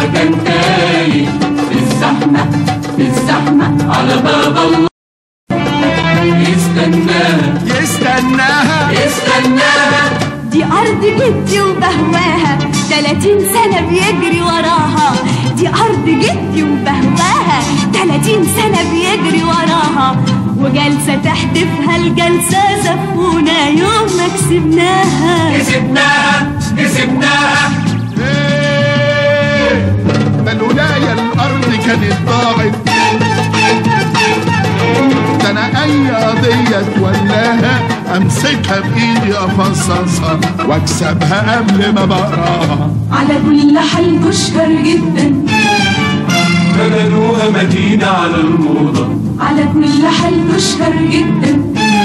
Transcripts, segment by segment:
كان تايه في الزحمة في الزحمة على باب الله يستناها يستناها يستناها دي أرض جدي وبهواها تلاتين سنة بيجري وراها دي أرض جدي وبهواها تلاتين سنة بيجري وراها وجلسة تحدفها الجلسة زفونا يوم ما كسبناها كسبناها كسبناها إيه، ده لولايا الارض كانت ضاعت ده انا اي قضيه تولاها امسكها بايدي افصصها واكسبها قبل ما بقراها على كل حال تشهر جدا بنوها مدينة على الموضة على كل حال تشهر جدا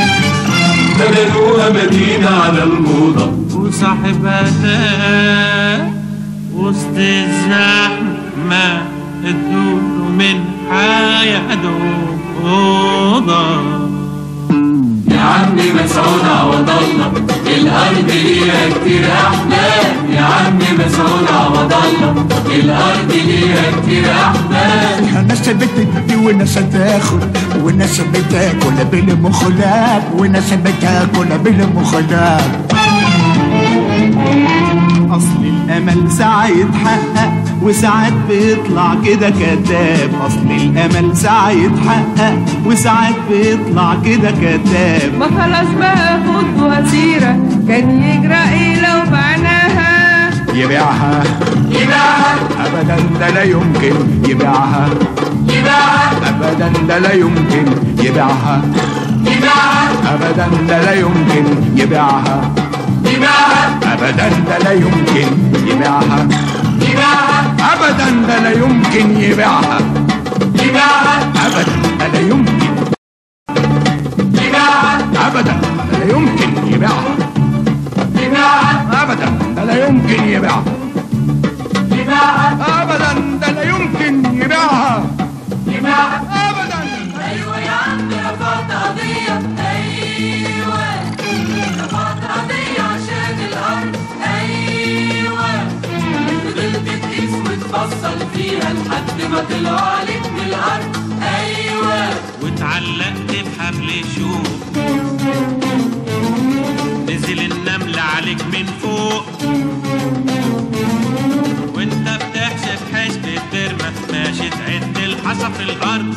بنوها مدينة على الموضة وصاحبها تاه وسط الزحمة ادوله من حياته أوضة يا عم مسعود عوض الله الأرض ليها كتير أحلام يا عم مسعود عوض الله الأرض ليها كتير أحلام الناس بتدي وناس تاخد وناس بتاكل بالمخلاب وناس بتاكل بالمخلاب اصل الامل ساعة يتحقق وساعات بيطلع كده كذاب اصل الامل ساعة يتحقق وساعات بيطلع كده كذاب ما خلاص بقى خد وسيرة كان يجرى ايه لو بعناها يبيعها يباعها ابدا ده لا يمكن يبيعها يباعها ابدا ده لا يمكن يبيعها يباعها ابدا ده لا يمكن يبيعها يباعها ابدا ده لا يمكن يبيعها يباعها ابدا ده لا يمكن يبيعها يباعها ابدا ده لا يمكن يباعها ابدا ده لا يمكن يبيعها يباعها ابدا ده لا يمكن يبيعها يباعها ابدا ده لا يمكن يبيعها يباعها ابدا أيوة يا عم رفعت قضية أيوة رفعت قضية عشان الأرض أيوة فضلت تقيس وتفصل فيها لحد ما طلعوا عليك من الأرض أيوة واتعلقت بحبل شوك نزل النمل عليك من فوق وانت بتحسب حسبة برمة ماشي تعد الحصى في الارض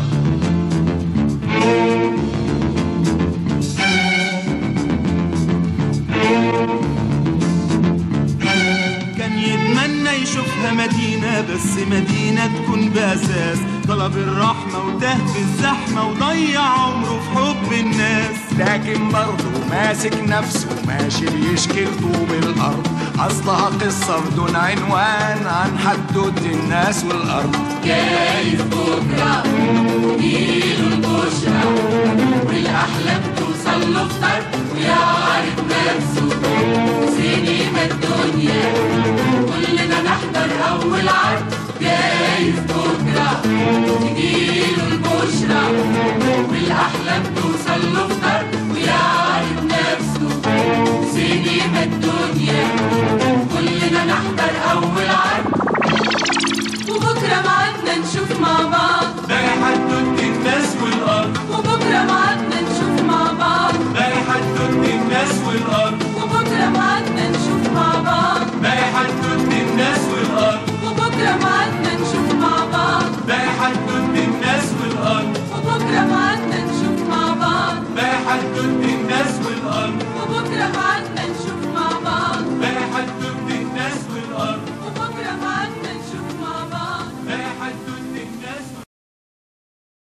كان يتمنى يشوفها مدينة بس مدينة تكون بأساس طلب الرحمة وتاه في الزحمة وضيع عمره في حب الناس لكن برضه ماسك نفسه ماشي بيشكي طوب الارض اصلها قصه بدون عنوان عن حدود الناس والارض جايز بكرة تجيله البشرى والأحلام توصل له في طرد ويعرف نفسه سينما الدنيا كلنا نحضر أول عرض جايز بكرة تجيله البشرى والأحلام توصل له في طرد ويعرف نفسه سينما الدنيا كلنا نحضر أول عرض وبكرة معادنا نشوف مع بعض باقي حدود الناس والأرض وبكرة معادنا نشوف مع بعض باقي حدود الناس والأرض وبكرة معادنا نشوف مع بعض باقي حدود الناس والأرض وبكرة معادنا نشوف مع بعض باقي حدود الناس والأرض وبكرة معادنا نشوف مع بعض باقي حدود الناس والأرض وبكرة معادنا